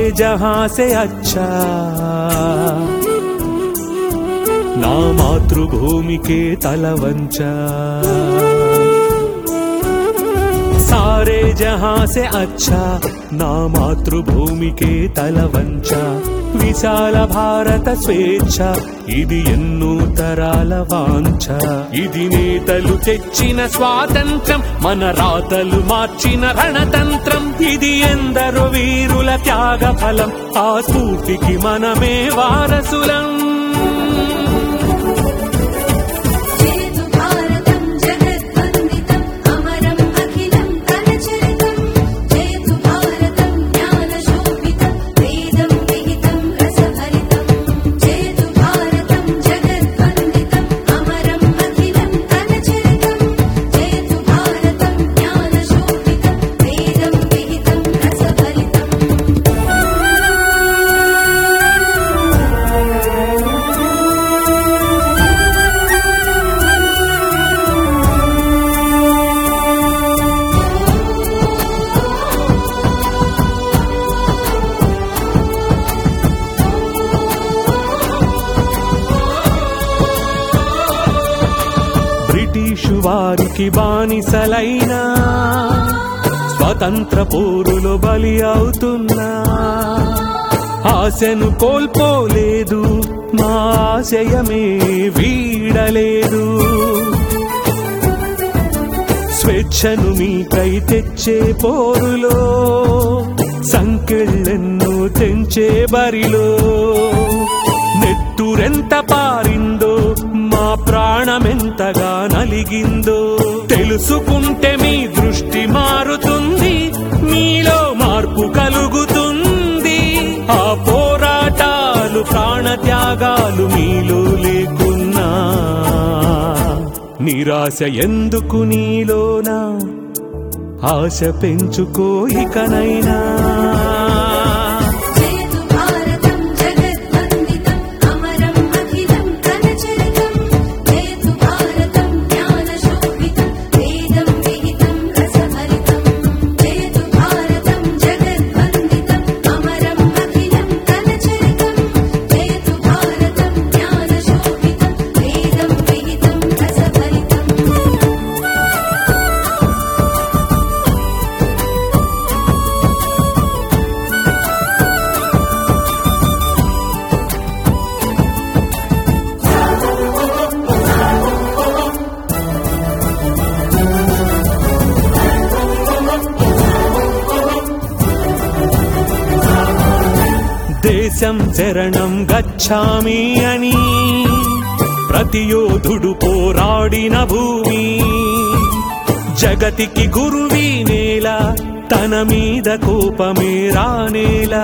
जहां से अच्छा నా మాతృభూమికే తలవంచ సారే జహా సే అచ్చా నా మాతృభూమికే తలవంచ విశాల భారత స్వేచ్ఛ ఇది ఎన్నో తరాల వాంఛ ఇది నేతలు తెచ్చిన స్వాతంత్రం మన రాతలు మార్చిన రణతంత్రం ఇది ఎందరో వీరుల త్యాగ ఫలం ఆ స్ఫూర్తికి మనమే వారసులం చేతు భారతం జగద్వందితం అమరం అఖిలం కరచరితం చేతు భారతం జ్ఞానశోభితం వేదం విహితం రసభరితం చేతు భారతం జగద్వందితం అమరం అఖిలం కరచరితం చేతు భారతం జ్ఞానశోభితం వేదం విహితం రసభరితం బ్రిటిషు వారికి బానిసలైన స్వతంత్ర పోరులో బలి అవుతున్నా ఆశను కోల్పోలేదు మా ఆశయమే వీడలేదు స్వేచ్ఛను మీకై తెచ్చే పోరులో సంకెళ్ళెన్నో తెంచే బరిలో నెత్తురెంత పారిందో మా ప్రాణమెంతగా నలిగిందో తెలుసుకుంటే మీ దృష్టి మారుతుంది మీలో మార్పు కలుగుతుంది ఆ పోరాటాలు ప్రాణత్యాగాలు మీలో లేకున్నా నిరాశ ఎందుకు నీలోనా ఆశ పెంచుకో ఇకనైనా చేతు భారతం జగద్వందితం అమరం అఖిలం కరచరితం చేతు భారతం జ్ఞానశోభితం వేదం విహితం రసభరితం చేతు భారతం జగద్వందితం అమరం అఖిలం కరచరితం చేతు భారతం జ్ఞానశోభితం వేదం విహితం రసభరితం దేశం శరణం గచ్చామి అని ప్రతి యోధుడు పోరాడిన భూమి జగతికి గురువి నేల తన మీద కోపమే రానేలా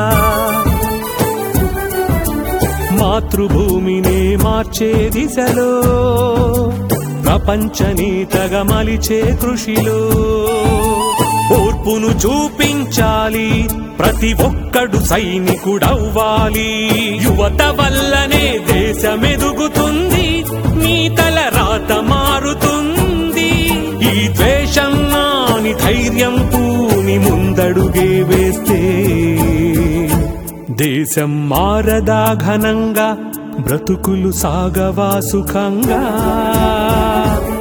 మాతృభూమినే మార్చే దిశలో ప్రపంచ నేతగా మలిచే కృషిలో ఓర్పును చూపించాలి ప్రతి ఒక్కడు సైనికుడవ్వాలి యువత వల్లనే దేశమెదుగుతుంది మీ తల రాత మారుతుంది ఈ ద్వేషం నాని ధైర్యం పూని ముందడుగే వేస్తే దేశం మారదా ఘనంగా బ్రతుకులు సాగవా సుఖంగా